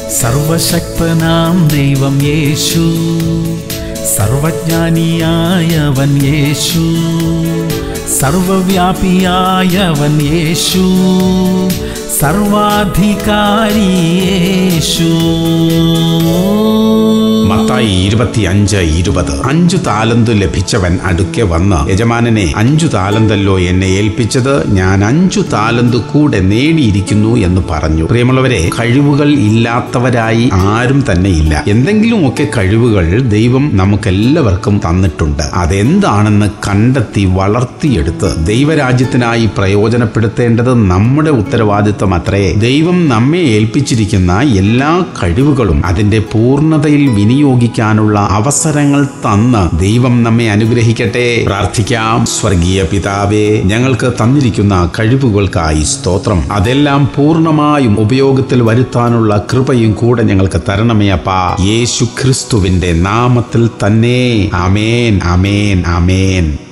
സർവശക്തനാം ദൈവം യേശു സർവജ്ഞാനിയായവൻ യേശു സർവവ്യാപിയായവൻ യേശു സർവാധികാരി യേശു മത്തായി ഇരുപത്തിയഞ്ച് ഇരുപത് അഞ്ചു താലന്ത് ലഭിച്ചവൻ അടുക്കെ വന്ന് യജമാനനെ അഞ്ചു താലന്തല്ലോ എന്നെ ഏൽപ്പിച്ചത് ഞാൻ അഞ്ചു താലന്ത് കൂടെ നേടിയിരിക്കുന്നു എന്ന് പറഞ്ഞു പ്രിയമുള്ളവരെ കഴിവുകൾ ഇല്ലാത്തവരായി ആരും തന്നെ ഇല്ല എന്തെങ്കിലുമൊക്കെ കഴിവുകൾ ദൈവം നമുക്കെല്ലാവർക്കും തന്നിട്ടുണ്ട് അതെന്താണെന്ന് കണ്ടെത്തി വളർത്തിയെടുത്ത് ദൈവരാജ്യത്തിനായി പ്രയോജനപ്പെടുത്തേണ്ടത് നമ്മുടെ ഉത്തരവാദിത്വം അത്രേ ദൈവം നമ്മെ ഏൽപ്പിച്ചിരിക്കുന്ന എല്ലാ കഴിവുകളും അതിന്റെ പൂർണ്ണതയിൽ വിനിയോഗിക്കാനുള്ള അവസരങ്ങൾ തന്ന് ദൈവം നമ്മെ അനുഗ്രഹിക്കട്ടെ പ്രാർത്ഥിക്കാം സ്വർഗീയ പിതാവേ ഞങ്ങൾക്ക് തന്നിരിക്കുന്ന കഴിവുകൾക്കായി സ്തോത്രം അതെല്ലാം പൂർണ്ണമായും ഉപയോഗത്തിൽ വരുത്താനുള്ള കൃപയും കൂടെ ഞങ്ങൾക്ക് തരണമേ അപ്പാ യേശു ക്രിസ്തുവിന്റെ നാമത്തിൽ തന്നെ അമേൻ അമേൻ അമേൻ